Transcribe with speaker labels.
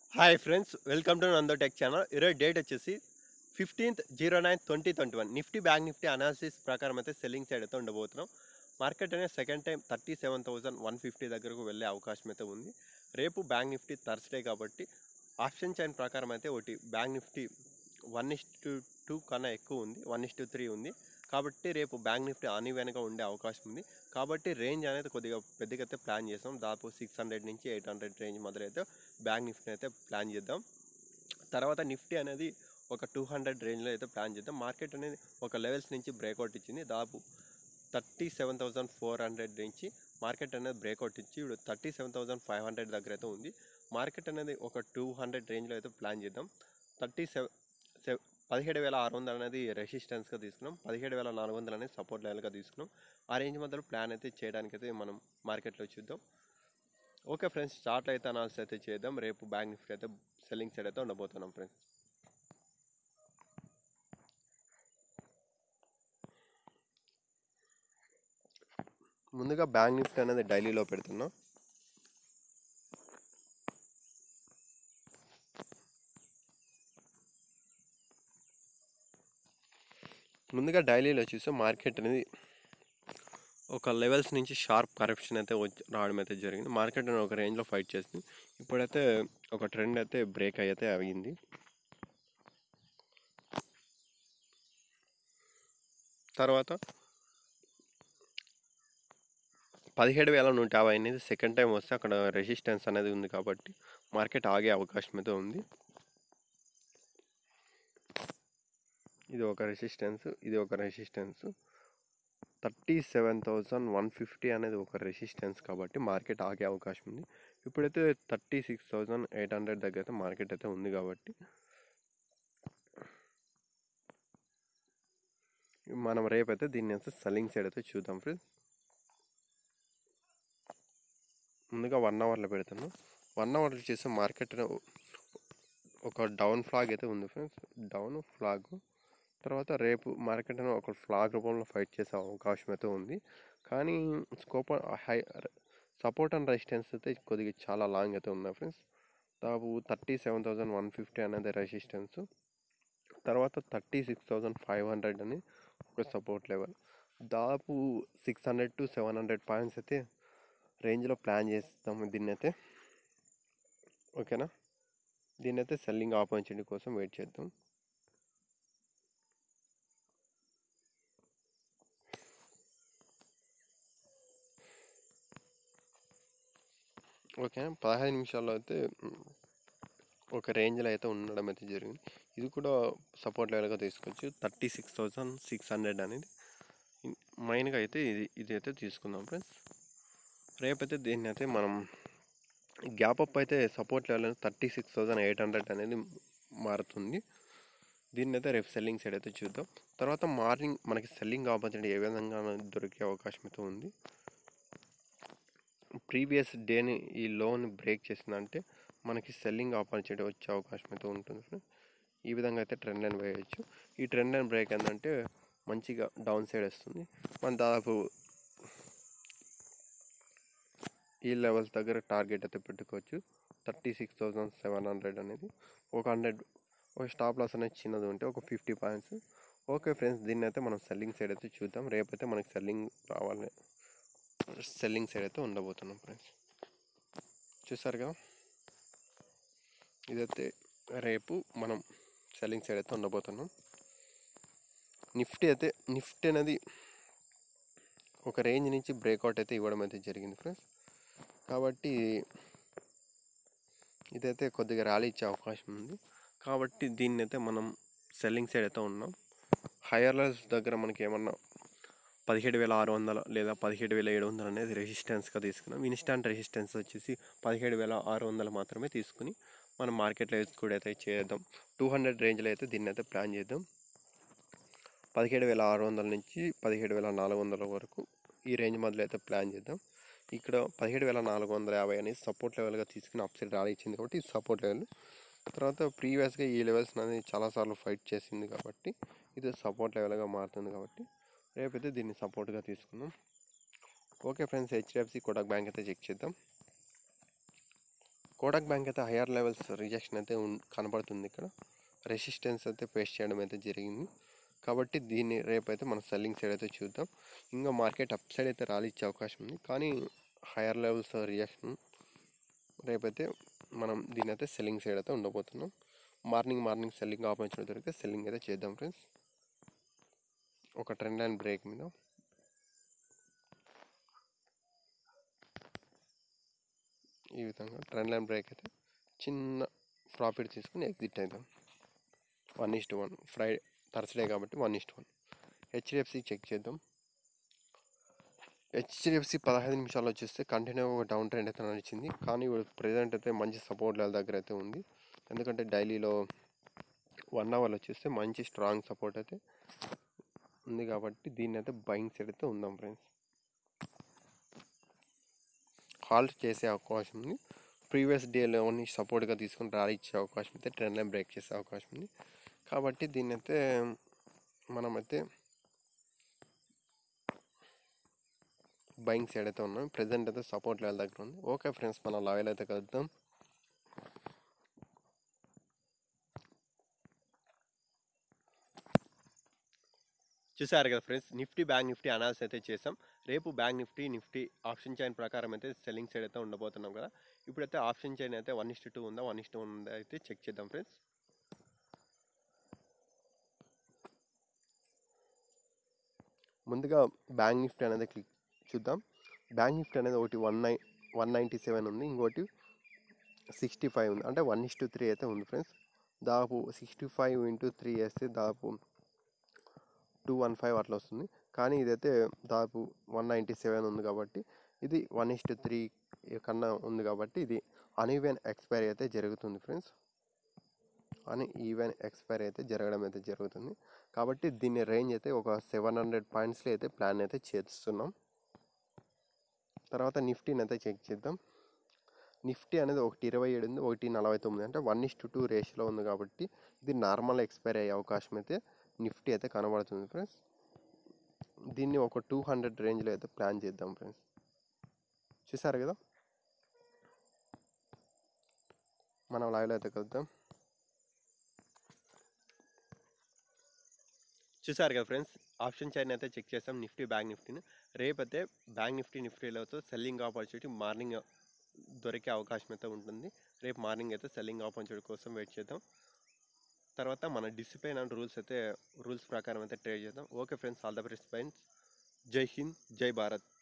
Speaker 1: hi friends welcome to Nando tech channel ఈరోజు date వచ్చేసి fifteenth zero nine twenty twenty one Nifty bank Nifty analysis ప్రకారం అయితే selling side అయితే ఉండబోతున్నాం market అనేది second time thirty seven thousand one fifty దగ్గరకు వెళ్ళే అవకాశం అయితే ఉంది రేపు బ్యాంక్ నిఫ్టీ థర్స్డే కాబట్టి ఆప్షన్ చైన్ ప్రకారం అయితే ఒకటి bank Nifty one is to two కన్నా ఎక్కువ ఉంది వన్ ఇస్ టు త్రీ ఉంది కాబట్టి రేపు బ్యాంక్ నిఫ్టీ అనివెనగా ఉండే అవకాశం ఉంది కాబట్టి రేంజ్ అనేది కొద్దిగా పెద్దగా అయితే ప్లాన్ చేస్తాం దాదాపు సిక్స్ హండ్రెడ్ నుంచి ఎయిట్ హండ్రెడ్ రేంజ్ మొదలు అయితే బ్యాంక్ నిఫ్టీ అయితే ప్లాన్ చేద్దాం తర్వాత నిఫ్టీ అనేది ఒక టూ హండ్రెడ్ రేంజ్లో అయితే ప్లాన్ చేద్దాం మార్కెట్ అనేది ఒక లెవెల్స్ నుంచి బ్రేక్అవుట్ ఇచ్చింది దాదాపు thirty seven thousand four hundred నుంచి మార్కెట్ అనేది బ్రేక్అవుట్ ఇచ్చి ఇప్పుడు thirty seven thousand five hundred దగ్గర అయితే ఉంది మార్కెట్ అనేది ఒక టూ హండ్రెడ్ రేంజ్లో అయితే ప్లాన్ చేద్దాం థర్టీ సెవెన్ సెవ్ పదిహేడు వేల ఆరు వందలు అనేది రెసిస్టెన్స్గా తీసుకున్నాం పదిహేడు వేల నాలుగు వందలు అనేది సపోర్ట్ లెవెల్గా తీసుకున్నాం ఆ రేంజ్ మధ్యలో ప్లాన్ అయితే చేయడానికి అయితే మనం మార్కెట్లో చూద్దాం ఓకే ఫ్రెండ్స్ స్టార్ట్ అయితే అనాలిసిస్ అయితే చేద్దాం రేపు బ్యాంక్ నిఫ్టీ అయితే సెల్లింగ్ సైడ్ అయితే ఉండబోతున్నాం ఫ్రెండ్స్ ముందుగా బ్యాంక్ నిఫ్టీ అనేది డైలీలో పెడుతున్నాం ముందుగా డైలీలో చూస్తే మార్కెట్ అనేది ఒక లెవెల్స్ నుంచి షార్ప్ కరెక్షన్ అయితే వచ్చి రావడం అయితే జరిగింది మార్కెట్ అనేది ఒక రేంజ్లో ఫైట్ చేసింది ఇప్పుడైతే ఒక ట్రెండ్ అయితే బ్రేక్ అయితే అయ్యింది తర్వాత పదిహేడు వేల నూట యాభై అనేది సెకండ్ టైం వస్తే అక్కడ రెసిస్టెన్స్ అనేది ఉంది కాబట్టి మార్కెట్ ఆగే అవకాశం అయితే ఉంది ఇది ఒక రెసిస్టెన్స్ ఇది ఒక resistance thirty seven thousand one fifty అనేది ఒక రెసిస్టెన్స్ కాబట్టి మార్కెట్ ఆగే అవకాశం ఉంది ఇప్పుడైతే thirty six thousand eight hundred దగ్గర అయితే మార్కెట్ అయితే ఉంది కాబట్టి మనం రేపైతే దీన్ని అయితే సెల్లింగ్ సైడ్ అయితే చూద్దాం ఫ్రెండ్స్ ముందుగా వన్ అవర్లో పెడతాను వన్ అవర్లో చేసే మార్కెట్ ఒక డౌన్ ఫ్లాగ్ అయితే ఉంది ఫ్రెండ్స్ డౌన్ ఫ్లాగ్ తర్వాత రేపు మార్కెట్ అనేది ఒక ఫ్లాగ్ రూపంలో ఫైట్ చేసే అవకాశం అయితే ఉంది కానీ scope high support and resistance అయితే కొద్దిగా చాలా లాంగ్ అయితే ఉన్నాయి ఫ్రెండ్స్ దాదాపు thirty seven thousand one fifty అనేది రెసిస్టెన్స్ తర్వాత thirty six thousand five hundred అని ఒక సపోర్ట్ లెవెల్ దాదాపు six hundred to seven hundred points అయితే రేంజ్లో ప్లాన్ చేస్తాము దీన్ని అయితే ఓకేనా దీన్ని అయితే సెల్లింగ్ ఆపర్చునిటీ కోసం వెయిట్ చేద్దాం ఓకే పదహైదు నిమిషాల్లో అయితే ఒక రేంజ్లో అయితే ఉండడం అయితే జరిగింది ఇది కూడా సపోర్ట్ లెవెల్గా తీసుకోవచ్చు thirty six thousand six hundred అనేది మెయిన్గా అయితే ఇది ఇది అయితే తీసుకుందాం ఫ్రెండ్స్ రేపైతే దీన్ని అయితే మనం గ్యాప్ అప్ అయితే support level thirty six thousand eight hundred అనేది మారుతుంది దీన్ని అయితే రేపు సెల్లింగ్ సైడ్ అయితే చూద్దాం తర్వాత మార్నింగ్ మనకి సెల్లింగ్ ఆపర్చునిటీ ఏ విధంగా దొరికే అవకాశం అయితే ఉంది ప్రీవియస్ డేని ఈ లోన్ బ్రేక్ చేసిందంటే మనకి సెల్లింగ్ ఆపర్చునిటీ వచ్చే అవకాశం అయితే ఉంటుంది ఫ్రెండ్ ఈ విధంగా అయితే ట్రెండ్ లైన్ వేయచ్చు ఈ ట్రెండ్ లైన్ బ్రేక్ ఏంటంటే మంచిగా డౌన్ సైడ్ వస్తుంది మన దాదాపు ఈ లెవెల్స్ దగ్గర టార్గెట్ అయితే పెట్టుకోవచ్చు thirty six thousand seven hundred అనేది ఒక హండ్రెడ్ ఒక స్టాప్ లాస్ అనేది చిన్నది ఉంటే ఒక ఫిఫ్టీ పాయింట్స్ ఓకే ఫ్రెండ్స్ దీన్ని అయితే మనం సెల్లింగ్ సైడ్ అయితే చూద్దాం రేపైతే మనకి సెల్లింగ్ రావాలి సెల్లింగ్ సైడ్ అయితే ఉండబోతున్నాం ఫ్రెండ్స్ చూసారుగా ఇదైతే రేపు మనం సెల్లింగ్ సైడ్ అయితే ఉండబోతున్నాం నిఫ్టీ అయితే నిఫ్టీ అనేది ఒక రేంజ్ నుంచి బ్రేక్అవుట్ అయితే ఇవ్వడం అయితే జరిగింది ఫ్రెండ్స్ కాబట్టి ఇదైతే కొద్దిగా ర్యాలీ ఇచ్చే అవకాశం ఉంది కాబట్టి దీన్ని అయితే మనం సెల్లింగ్ సైడ్ అయితే ఉన్నాం హైయర్ లెవెల్స్ దగ్గర మనకి ఏమన్నా పదిహేడు వేల ఆరు వందల లేదా పదిహేడు వేల ఏడు వందలు అనేది రెసిస్టెన్స్గా తీసుకున్నాం ఇన్స్టాంట్ రెసిస్టెన్స్ వచ్చేసి పదిహేడు వేల ఆరు వందలు మాత్రమే తీసుకుని మనం మార్కెట్లో కూడా అయితే చేద్దాం టూ హండ్రెడ్ రేంజ్లో అయితే దీన్ని అయితే ప్లాన్ చేద్దాం పదిహేడు వేల ఆరు వందల నుంచి పదిహేడు వేల నాలుగు వందల వరకు ఈ రేంజ్ మధ్యలో అయితే ప్లాన్ చేద్దాం ఇక్కడ పదిహేడు వేల నాలుగు వందల యాభై అనేది సపోర్ట్ లెవెల్గా తీసుకుని అప్ సైడ్ ర్యాలీ ఇచ్చింది కాబట్టి ఇది సపోర్ట్ లెవెల్ తర్వాత ప్రీవియస్గా ఈ లెవెల్స్ అనేది చాలాసార్లు ఫైట్ చేసింది కాబట్టి ఇది సపోర్ట్ లెవెల్గా మారుతుంది కాబట్టి రేపైతే దీన్ని సపోర్ట్గా తీసుకుందాం okay friends HDFC Kotak bank అయితే చెక్ చేద్దాం కోటక్ బ్యాంక్ అయితే హయ్యర్ లెవెల్స్ రిజెక్షన్ అయితే ఉన్- కనబడుతుంది ఇక్కడ రెసిస్టెన్స్ అయితే ఫేస్ చేయడం అయితే జరిగింది కాబట్టి దీన్ని రేపైతే మనం సెల్లింగ్ సైడ్ అయితే చూద్దాం ఇంకా మార్కెట్ అప్ సైడ్ అయితే రాలిచ్చే అవకాశం ఉంది కానీ హయ్యర్ లెవెల్స్ రియాక్షన్ రేపైతే మనం దీని అయితే సెల్లింగ్ సైడ్ అయితే ఉండబోతున్నాం మార్నింగ్ మార్నింగ్ సెల్లింగ్ ఆపర్చునిటీ దొరికితే సెల్లింగ్ అయితే చేద్దాం ఫ్రెండ్స్ ఒక ట్రెండ్ లైన్ బ్రేక్ మీద ఈ విధంగా ట్రెండ్ లైన్ బ్రేక్ అయితే చిన్న ప్రాఫిట్ తీసుకుని ఎగ్జిట్ అవుతాం one is to one Friday Thursday కాబట్టి one is to one HDFC check చేద్దాం హెచ్డిఎఫ్సి పదహైదు నిమిషాలు వచ్చేస్తే కంటిన్యూ ఒక డౌన్ ట్రెండ్ అయితే నడిచింది కానీ ఇప్పుడు ప్రజెంట్ అయితే మంచి సపోర్ట్ లెవెల్ దగ్గర అయితే ఉంది ఎందుకంటే డైలీలో వన్ అవర్ వచ్చేస్తే మంచి స్ట్రాంగ్ సపోర్ట్ అయితే ఉంది కాబట్టి దీన్ని అయితే బయింగ్ సైడ్ అయితే ఉందాం ఫ్రెండ్స్ హాల్ట్ చేసే అవకాశం ఉంది ప్రీవియస్ డేలోని సపోర్ట్గా తీసుకుని ర్యాలీ ఇచ్చే అవకాశం అయితే ట్రెండ్ లైన్ బ్రేక్ చేసే అవకాశం ఉంది కాబట్టి దీన్ని అయితే మనమైతే బయింగ్ సైడ్ అయితే ఉన్నాం ప్రజెంట్ అయితే సపోర్ట్ లెవెల్ దగ్గర ఉంది ఓకే ఫ్రెండ్స్ మనం లెవెల్ అయితే కలుద్దాం చూసారు కదా friends Nifty bank Nifty analysis అయితే చేసాం రేపు bank Nifty Nifty option chain ప్రకారం అయితే సెల్లింగ్ సైడ్ అయితే ఉండబోతున్నాం కదా ఇప్పుడైతే ఆప్షన్ చైన్ అయితే వన్ ఇస్ట్ టూ ఉందా వన్ ఇస్ట్ వన్ ఉందా అయితే చెక్ చేద్దాం ఫ్రెండ్స్ ముందుగా బ్యాంక్ నిఫ్టీ అనేది క్లిక్ చూద్దాం బ్యాంక్ నిఫ్టీ అనేది ఒకటి one nine one ninety seven ఉంది ఇంకోటి సిక్స్టీ ఫైవ్ ఉంది అంటే వన్ ఇస్ త్రీ అయితే ఉంది ఫ్రెండ్స్ దాదాపు సిక్స్టీ ఫైవ్ ఇంటూ త్రీ వేస్తే దాదాపు టూ వన్ ఫైవ్ అట్లా వస్తుంది కానీ ఇదైతే దాదాపు వన్ నైంటీ సెవెన్ ఉంది కాబట్టి ఇది వన్ ఇస్ త్రీ కన్నా ఉంది కాబట్టి ఇది అన్ఈవెన్ ఎక్స్పైరీ అయితే జరుగుతుంది ఫ్రెండ్స్ అని ఈవెన్ ఎక్స్పైరీ అయితే జరగడం అయితే జరుగుతుంది కాబట్టి దీని రేంజ్ అయితే ఒక సెవెన్ హండ్రెడ్ పాయింట్స్లో అయితే ప్లాన్ అయితే చేస్తున్నాం తర్వాత నిఫ్టీని అయితే చెక్ చేద్దాం నిఫ్టీ అనేది ఒకటి ఇరవై ఏడు ఉంది ఒకటి నలభై తొమ్మిది అంటే వన్ ఇస్ టు టూ రేషియోలో ఉంది కాబట్టి ఇది నార్మల్ ఎక్స్పైరీ అయ్యే అవకాశం అయితే నిఫ్టీ అయితే కనబడుతుంది ఫ్రెండ్స్ దీన్ని ఒక టూ హండ్రెడ్ రేంజ్లో అయితే ప్లాన్ చేద్దాం ఫ్రెండ్స్ చూసారు కదా మనం లైవ్లో అయితే కలుద్దాం చూసారు కదా ఫ్రెండ్స్ ఆప్షన్ చైన్ అయితే చెక్ చేసాం నిఫ్టీ బ్యాంక్ నిఫ్టీని రేపైతే బ్యాంక్ నిఫ్టీ నిఫ్టీలో సెల్లింగ్ ఆపర్చునిటీ మార్నింగ్ దొరికే అవకాశం అయితే ఉంటుంది రేపు మార్నింగ్ అయితే సెల్లింగ్ ఆపర్చునిటీ కోసం వెయిట్ చేద్దాం తర్వాత మన డిసిప్లైన్ అండ్ రూల్స్ అయితే రూల్స్ ప్రకారం అయితే ట్రేడ్ చేద్దాం okay friends all the best friends జై హింద్ జై భారత్